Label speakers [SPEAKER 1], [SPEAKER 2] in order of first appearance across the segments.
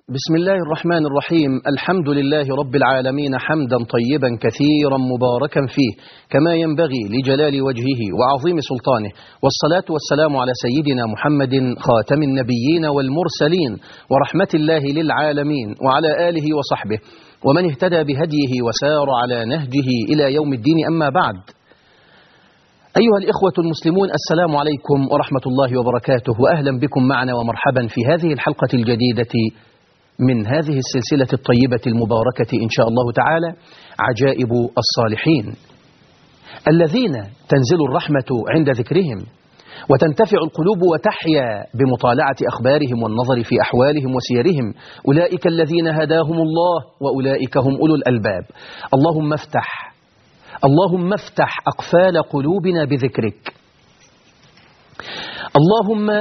[SPEAKER 1] بسم الله الرحمن الرحيم الحمد لله رب العالمين حمدا طيبا كثيرا مباركا فيه كما ينبغي لجلال وجهه وعظيم سلطانه والصلاة والسلام على سيدنا محمد خاتم النبيين والمرسلين ورحمة الله للعالمين وعلى آله وصحبه ومن اهتدى بهديه وسار على نهجه إلى يوم الدين أما بعد أيها الإخوة المسلمون السلام عليكم ورحمة الله وبركاته وأهلا بكم معنا ومرحبا في هذه الحلقة الجديدة من هذه السلسلة الطيبة المباركة إن شاء الله تعالى عجائب الصالحين الذين تنزل الرحمة عند ذكرهم وتنتفع القلوب وتحيا بمطالعة أخبارهم والنظر في أحوالهم وسيرهم أولئك الذين هداهم الله وأولئك هم أولو الألباب اللهم افتح اللهم افتح أقفال قلوبنا بذكرك اللهم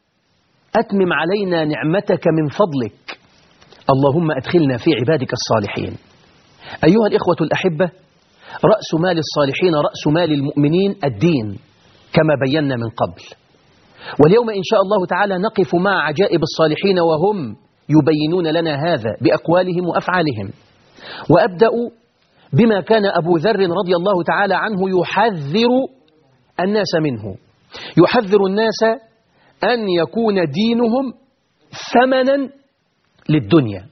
[SPEAKER 1] أتمم علينا نعمتك من فضلك اللهم أدخلنا في عبادك الصالحين أيها الإخوة الأحبة رأس مال الصالحين رأس مال المؤمنين الدين كما بينا من قبل واليوم إن شاء الله تعالى نقف مع عجائب الصالحين وهم يبينون لنا هذا بأقوالهم وأفعالهم وأبدأ بما كان أبو ذر رضي الله تعالى عنه يحذر الناس منه يحذر الناس أن يكون دينهم ثمنا للدنيا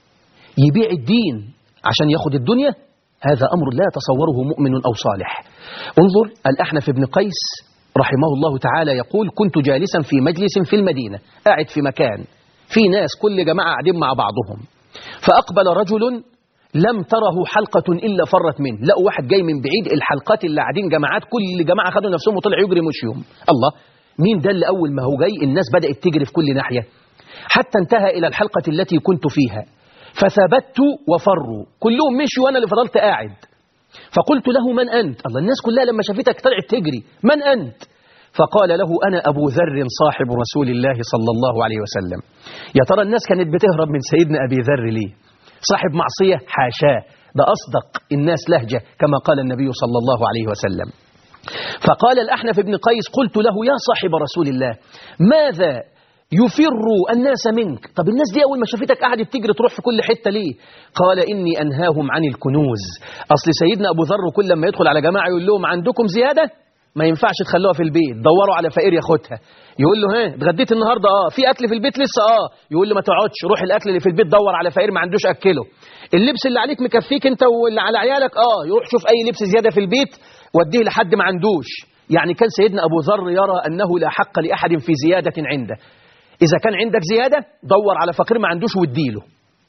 [SPEAKER 1] يبيع الدين عشان ياخد الدنيا هذا أمر لا يتصوره مؤمن أو صالح انظر الأحنف بن قيس رحمه الله تعالى يقول كنت جالسا في مجلس في المدينة قاعد في مكان في ناس كل جماعة قاعدين مع بعضهم فأقبل رجل لم تره حلقة إلا فرت منه لقوا واحد جاي من بعيد الحلقات اللي قاعدين جماعات كل جماعة خدوا نفسهم وطلع يجري مشيهم الله مين ده اللي أول ما هو جاي الناس بدأت تجري في كل ناحية حتى انتهى إلى الحلقة التي كنت فيها فثبت وفروا كلهم مشوا وأنا اللي فضلت قاعد فقلت له من أنت الله الناس كلها لما شافتك طلعت تجري من أنت فقال له أنا أبو ذر صاحب رسول الله صلى الله عليه وسلم يا ترى الناس كانت بتهرب من سيدنا أبي ذر ليه صاحب معصية حاشاه ده أصدق الناس لهجة كما قال النبي صلى الله عليه وسلم فقال الأحنف بن قيس قلت له يا صاحب رسول الله ماذا يفر الناس منك طب الناس دي أول ما شافتك قاعد بتجري تروح في كل حتة ليه قال إني أنهاهم عن الكنوز أصل سيدنا أبو ذر كل لما يدخل على جماعة يقول لهم عندكم زيادة ما ينفعش تخلوها في البيت دوروا على فقير ياخدها يقول له ها اتغديت النهارده اه في اكل في البيت لسه اه يقول له ما تقعدش روح الاكل اللي في البيت دور على فقير ما عندوش اكله اللبس اللي عليك مكفيك انت واللي على عيالك اه يروح شوف اي لبس زياده في البيت وديه لحد ما عندوش يعني كان سيدنا ابو ذر يرى انه لا حق لاحد في زياده عنده اذا كان عندك زياده دور على فقير ما عندوش واديله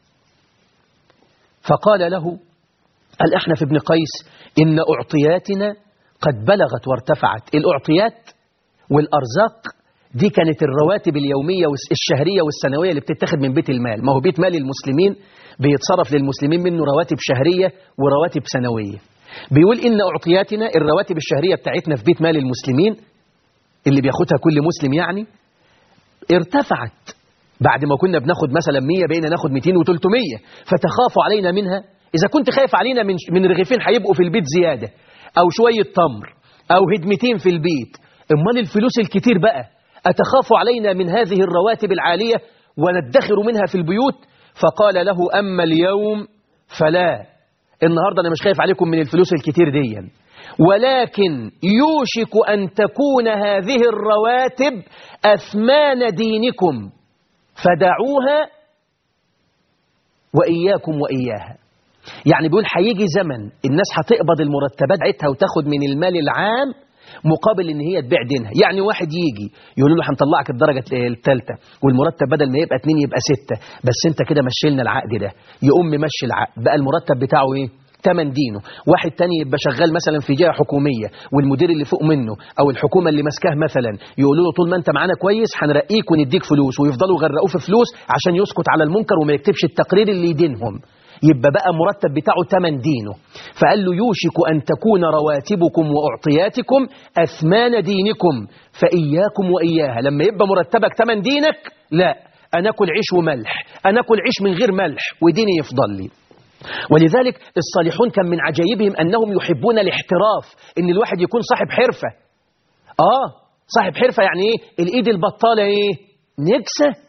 [SPEAKER 1] فقال له الاحنف بن قيس ان اعطياتنا قد بلغت وارتفعت الأعطيات والأرزاق دي كانت الرواتب اليومية والشهرية والسنوية اللي بتتخذ من بيت المال ما هو بيت مال المسلمين بيتصرف للمسلمين منه رواتب شهرية ورواتب سنوية بيقول إن أعطياتنا الرواتب الشهرية بتاعتنا في بيت مال المسلمين اللي بياخدها كل مسلم يعني ارتفعت بعد ما كنا بناخد مثلا 100 بقينا ناخد 200 و300 فتخافوا علينا منها إذا كنت خايف علينا من من رغيفين هيبقوا في البيت زيادة أو شوية تمر أو هدمتين في البيت أمال الفلوس الكتير بقى أتخاف علينا من هذه الرواتب العالية وندخر منها في البيوت فقال له أما اليوم فلا النهاردة أنا مش خايف عليكم من الفلوس الكتير دي ولكن يوشك أن تكون هذه الرواتب أثمان دينكم فدعوها وإياكم وإياها يعني بيقول هيجي زمن الناس هتقبض المرتبات بتاعتها وتاخد من المال العام مقابل ان هي تبيع دينها يعني واحد يجي يقول له هنطلعك الدرجة الثالثة والمرتب بدل ما يبقى اتنين يبقى ستة بس انت كده مشيلنا العقد ده يقوم ممشي العقد بقى المرتب بتاعه ايه تمن دينه واحد تاني يبقى شغال مثلا في جهة حكومية والمدير اللي فوق منه أو الحكومة اللي ماسكاه مثلا يقولوا له طول ما أنت معانا كويس هنرقيك ونديك فلوس ويفضلوا يغرقوه في فلوس عشان يسكت على المنكر وما يكتبش التقرير اللي يدينهم يبقى بقى مرتب بتاعه تمن دينه فقال له يوشك أن تكون رواتبكم وأعطياتكم أثمان دينكم فإياكم وإياها لما يبقى مرتبك تمن دينك لا أنا أكل عيش وملح أنا أكل عيش من غير ملح وديني يفضل لي ولذلك الصالحون كان من عجائبهم أنهم يحبون الاحتراف إن الواحد يكون صاحب حرفة آه صاحب حرفة يعني إيه الإيد البطالة إيه نكسة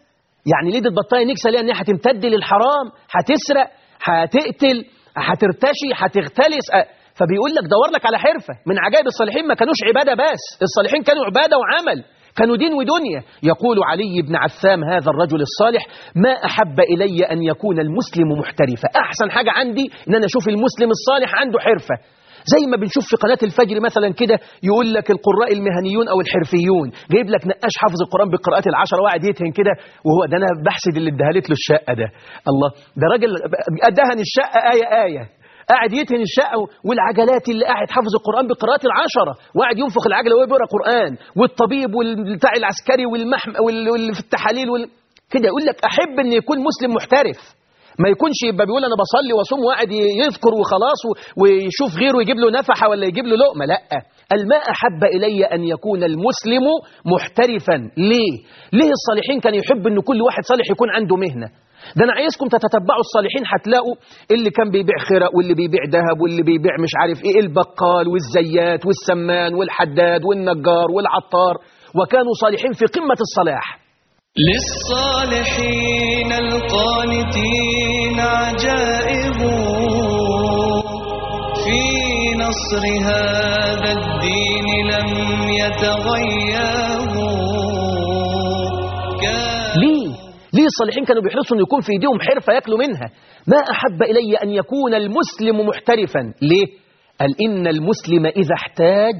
[SPEAKER 1] يعني ليه البطاية نكسة ليه انها هتمتد للحرام هتسرق هتقتل هترتشي هتغتلس أ- فبيقول لك دور لك على حرفة من عجائب الصالحين ما كانوش عبادة بس الصالحين كانوا عبادة وعمل كانوا دين ودنيا يقول علي بن عثام هذا الرجل الصالح ما أحب إلي أن يكون المسلم محترفا أحسن حاجة عندي أن أنا أشوف المسلم الصالح عنده حرفة زي ما بنشوف في قناة الفجر مثلا كده يقول لك القراء المهنيون أو الحرفيون جايب لك نقاش حافظ القرآن بالقراءات العشرة وقاعد يتهن كده وهو ده أنا بحسد اللي ادهالت له الشقة ده الله ده راجل أدهن الشقة آية آية قاعد يتهن الشقة والعجلات اللي قاعد حافظ القرآن بالقراءات العشرة وقاعد ينفخ العجلة وهو بيقرأ قرآن والطبيب والبتاع العسكري والمحم وال- واللي في التحاليل وال... كده يقول لك أحب أن يكون مسلم محترف ما يكونش يبقى بيقول انا بصلي واصوم وقاعد يذكر وخلاص و- ويشوف غيره يجيب له نفحه ولا يجيب له لقمه لا الماء احب الي ان يكون المسلم محترفا ليه ليه الصالحين كان يحب ان كل واحد صالح يكون عنده مهنه ده انا عايزكم تتتبعوا الصالحين هتلاقوا اللي كان بيبيع خرق واللي بيبيع ذهب واللي بيبيع مش عارف ايه البقال والزيات والسمان والحداد والنجار والعطار وكانوا صالحين في قمه الصلاح
[SPEAKER 2] للصالحين القانتين عجائب في نصر هذا الدين لم يتغيروا كانوا
[SPEAKER 1] ليه؟ ليه الصالحين كانوا بيحرصوا أن يكون في إيديهم حرفة يأكلوا منها ما أحب إلي أن يكون المسلم محترفا ليه؟ قال إن المسلم إذا احتاج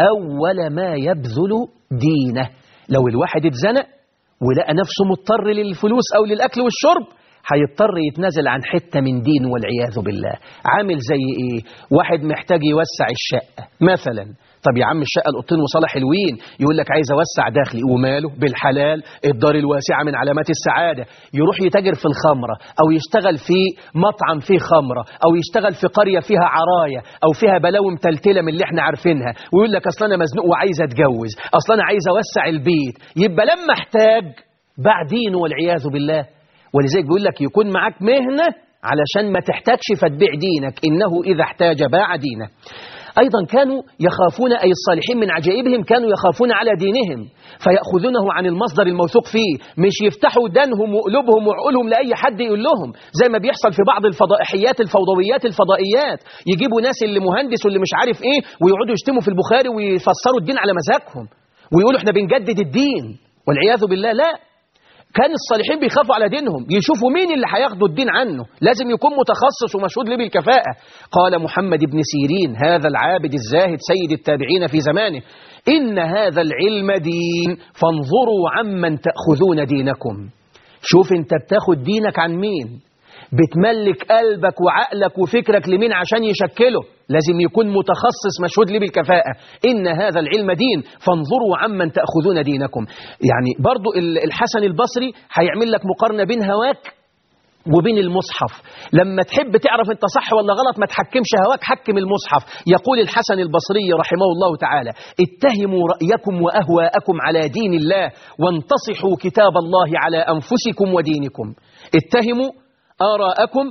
[SPEAKER 1] أول ما يبذل دينه لو الواحد اتزنق ولقى نفسه مضطر للفلوس أو للأكل والشرب هيضطر يتنازل عن حتة من دينه والعياذ بالله عامل زي إيه واحد محتاج يوسع الشقة مثلا طب يا عم الشقة القطين وصالة حلوين يقول لك عايز أوسع داخلي وماله بالحلال الدار الواسعة من علامات السعادة يروح يتاجر في الخمرة أو يشتغل في مطعم فيه خمرة أو يشتغل في قرية فيها عراية أو فيها بلاوي متلتلة من اللي احنا عارفينها ويقول لك أصل أنا مزنوق وعايز أتجوز أصل أنا عايز أوسع البيت يبقى لما احتاج باع دينه والعياذ بالله ولذلك بيقول لك يكون معاك مهنة علشان ما تحتاجش فتبيع دينك إنه إذا احتاج باع دينه أيضا كانوا يخافون أي الصالحين من عجائبهم كانوا يخافون على دينهم فيأخذونه عن المصدر الموثوق فيه مش يفتحوا دانهم وقلوبهم وعقولهم لأي حد يقول لهم زي ما بيحصل في بعض الفضائحيات الفوضويات الفضائيات يجيبوا ناس اللي مهندس واللي مش عارف إيه ويقعدوا يشتموا في البخاري ويفسروا الدين على مزاجهم ويقولوا احنا بنجدد الدين والعياذ بالله لا كان الصالحين بيخافوا على دينهم يشوفوا مين اللي هياخدوا الدين عنه لازم يكون متخصص ومشهود له بالكفاءة قال محمد بن سيرين هذا العابد الزاهد سيد التابعين في زمانه إن هذا العلم دين فانظروا عمن تأخذون دينكم شوف انت بتاخد دينك عن مين بتملك قلبك وعقلك وفكرك لمين عشان يشكله لازم يكون متخصص مشهود لي بالكفاءة إن هذا العلم دين فانظروا عمن تأخذون دينكم يعني برضو الحسن البصري هيعمل لك مقارنة بين هواك وبين المصحف لما تحب تعرف انت صح ولا غلط ما تحكمش هواك حكم المصحف يقول الحسن البصري رحمه الله تعالى اتهموا رأيكم وأهواءكم على دين الله وانتصحوا كتاب الله على أنفسكم ودينكم اتهموا آراءكم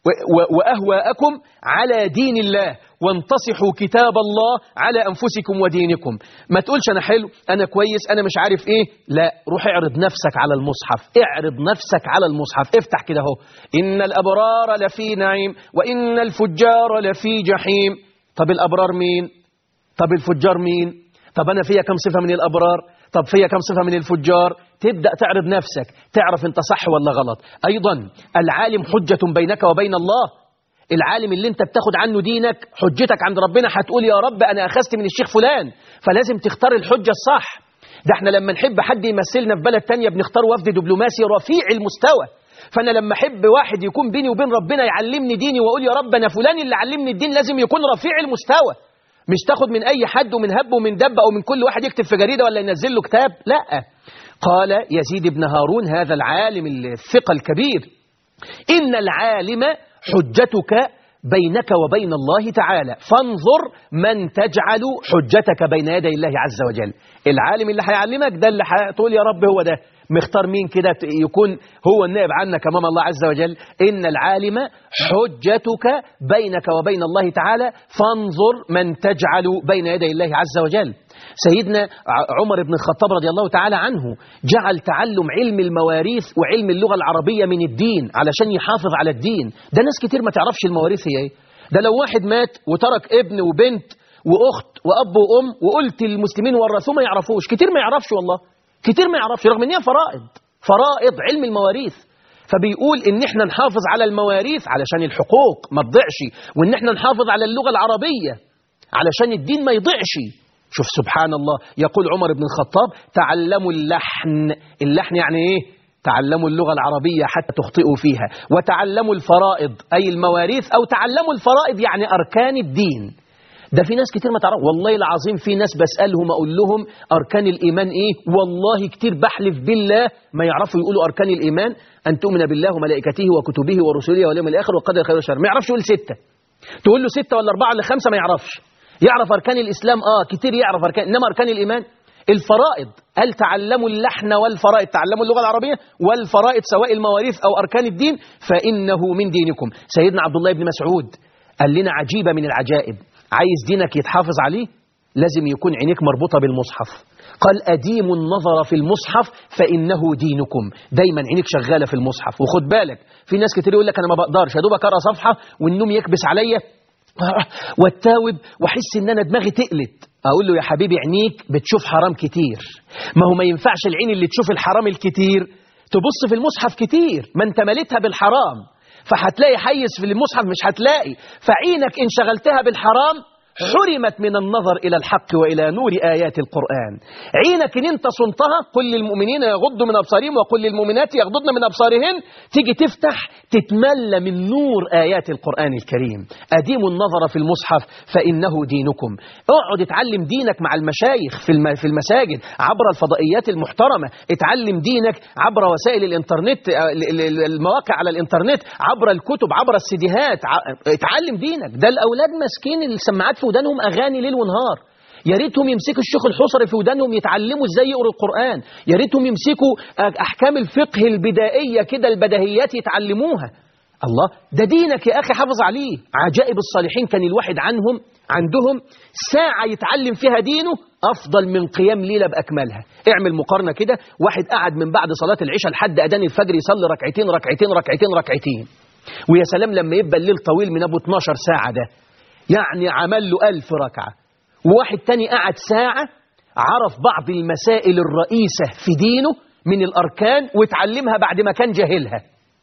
[SPEAKER 1] وأهواءكم على دين الله وانتصحوا كتاب الله على أنفسكم ودينكم ما تقولش أنا حلو أنا كويس أنا مش عارف إيه لا روح اعرض نفسك على المصحف اعرض نفسك على المصحف افتح كده اهو إن الأبرار لفي نعيم وإن الفجار لفي جحيم طب الأبرار مين طب الفجار مين طب أنا فيها كم صفة من الأبرار طب فيها كم صفة من الفجار تبدأ تعرض نفسك تعرف انت صح ولا غلط أيضا العالم حجة بينك وبين الله العالم اللي انت بتاخد عنه دينك حجتك عند ربنا هتقول يا رب أنا أخذت من الشيخ فلان فلازم تختار الحجة الصح ده احنا لما نحب حد يمثلنا في بلد تانية بنختار وفد دبلوماسي رفيع المستوى فأنا لما أحب واحد يكون بيني وبين ربنا يعلمني ديني وأقول يا رب أنا فلان اللي علمني الدين لازم يكون رفيع المستوى مش تاخد من أي حد ومن هب ومن دب أو من كل واحد يكتب في جريدة ولا ينزل له كتاب لا قال يزيد بن هارون هذا العالم الثقة الكبير إن العالم حجتك بينك وبين الله تعالى فانظر من تجعل حجتك بين يدي الله عز وجل العالم اللي هيعلمك ده اللي هتقول يا رب هو ده مختار مين كده ت- يكون هو النائب عنك أمام الله عز وجل إن العالم حجتك بينك وبين الله تعالى فانظر من تجعل بين يدي الله عز وجل سيدنا ع- عمر بن الخطاب رضي الله تعالى عنه جعل تعلم علم المواريث وعلم اللغة العربية من الدين علشان يحافظ على الدين ده ناس كتير ما تعرفش المواريث هي ايه ده لو واحد مات وترك ابن وبنت واخت واب وام وقلت المسلمين ورثوه ما يعرفوش كتير ما يعرفش والله كتير ما يعرفش رغم ان هي فرائض فرائض علم المواريث فبيقول ان احنا نحافظ على المواريث علشان الحقوق ما تضيعش وان احنا نحافظ على اللغة العربية علشان الدين ما يضيعش شوف سبحان الله يقول عمر بن الخطاب تعلموا اللحن اللحن يعني ايه تعلموا اللغة العربية حتى تخطئوا فيها وتعلموا الفرائض أي المواريث أو تعلموا الفرائض يعني أركان الدين ده في ناس كتير ما تعرف والله العظيم في ناس بسألهم أقول لهم أركان الإيمان إيه والله كتير بحلف بالله ما يعرفوا يقولوا أركان الإيمان أن تؤمن بالله وملائكته وكتبه ورسله واليوم الآخر والقدر خير وشر ما يعرفش يقول ستة تقول له ستة ولا أربعة ولا خمسة ما يعرفش يعرف أركان الإسلام آه كتير يعرف أركان إنما أركان الإيمان الفرائض هل تعلموا اللحن والفرائض تعلموا اللغة العربية والفرائض سواء المواريث أو أركان الدين فإنه من دينكم سيدنا عبد الله بن مسعود قال لنا عجيبة من العجائب عايز دينك يتحافظ عليه لازم يكون عينيك مربوطة بالمصحف قال أديم النظر في المصحف فإنه دينكم دايما عينيك شغالة في المصحف وخد بالك في ناس كتير يقول لك أنا ما بقدرش يا دوبك أقرأ صفحة والنوم يكبس عليا والتاوب واحس ان انا دماغي تقلت اقول له يا حبيبي عينيك بتشوف حرام كتير ما هو ما ينفعش العين اللي تشوف الحرام الكتير تبص في المصحف كتير ما انت مليتها بالحرام فهتلاقي حيز في المصحف مش هتلاقي فعينك ان شغلتها بالحرام حرمت من النظر إلى الحق وإلى نور آيات القرآن عينك إن أنت صنتها قل للمؤمنين يغضوا من أبصارهم وقل للمؤمنات يغضضن من أبصارهن تيجي تفتح تتملى من نور آيات القرآن الكريم أديم النظر في المصحف فإنه دينكم اقعد اتعلم دينك مع المشايخ في الم- في المساجد عبر الفضائيات المحترمة اتعلم دينك عبر وسائل الانترنت آه، ال- ال- المواقع على الانترنت عبر الكتب عبر السيديهات ع- اتعلم دينك ده الأولاد ماسكين السماعات في ودانهم أغاني ليل ونهار يا ريتهم يمسكوا الشيخ الحصري في ودانهم يتعلموا ازاي يقروا القرآن يا ريتهم يمسكوا آه، أحكام الفقه البدائية كده البدهيات يتعلموها الله ده دينك يا أخي حافظ عليه عجائب الصالحين كان الواحد عنهم عندهم ساعة يتعلم فيها دينه أفضل من قيام ليلة بأكملها اعمل مقارنة كده واحد قعد من بعد صلاة العشاء لحد أذان الفجر يصلي ركعتين ركعتين ركعتين ركعتين ويا سلام لما يبقى الليل طويل من أبو 12 ساعة ده يعني عمل له ألف ركعة وواحد تاني قعد ساعة عرف بعض المسائل الرئيسة في دينه من الأركان واتعلمها بعد ما كان جاهلها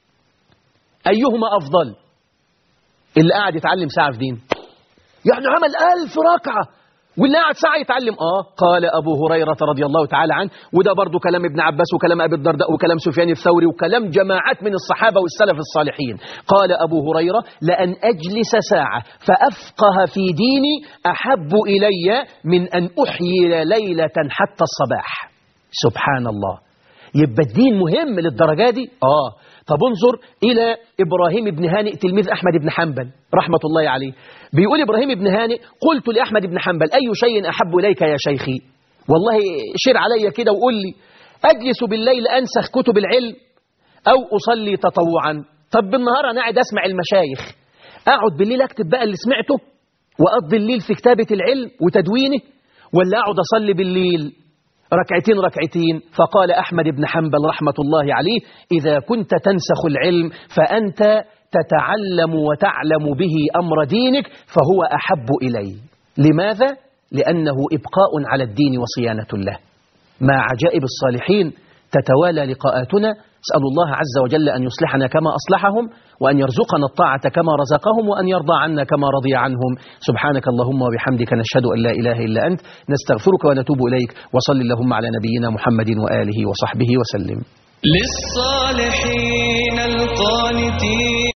[SPEAKER 1] أيهما أفضل اللي قاعد يتعلم ساعة في دين يعني عمل ألف ركعة واللي قاعد ساعة يتعلم آه قال أبو هريرة رضي الله تعالى عنه وده برضو كلام ابن عباس وكلام أبي الدرداء وكلام سفيان الثوري وكلام جماعات من الصحابة والسلف الصالحين قال أبو هريرة لأن أجلس ساعة فأفقه في ديني أحب إلي من أن أحيي ليلة حتى الصباح سبحان الله يبقى الدين مهم للدرجة دي آه طب انظر إلى إبراهيم بن هانئ تلميذ أحمد بن حنبل رحمة الله عليه بيقول إبراهيم بن هانئ قلت لأحمد بن حنبل أي شيء أحب إليك يا شيخي والله شير علي كده وقول لي أجلس بالليل أنسخ كتب العلم أو أصلي تطوعا طب بالنهار أنا قاعد أسمع المشايخ أقعد بالليل أكتب بقى اللي سمعته وأقضي الليل في كتابة العلم وتدوينه ولا أقعد أصلي بالليل ركعتين ركعتين فقال أحمد بن حنبل رحمة الله عليه إذا كنت تنسخ العلم فأنت تتعلم وتعلم به أمر دينك فهو أحب إلي لماذا؟ لأنه إبقاء على الدين وصيانة له مع عجائب الصالحين تتوالى لقاءاتنا أسأل الله عز وجل أن يصلحنا كما أصلحهم وأن يرزقنا الطاعة كما رزقهم وأن يرضى عنا كما رضي عنهم سبحانك اللهم وبحمدك نشهد أن لا إله إلا أنت نستغفرك ونتوب إليك وصل اللهم على نبينا محمد وآله وصحبه وسلم
[SPEAKER 2] للصالحين القانتين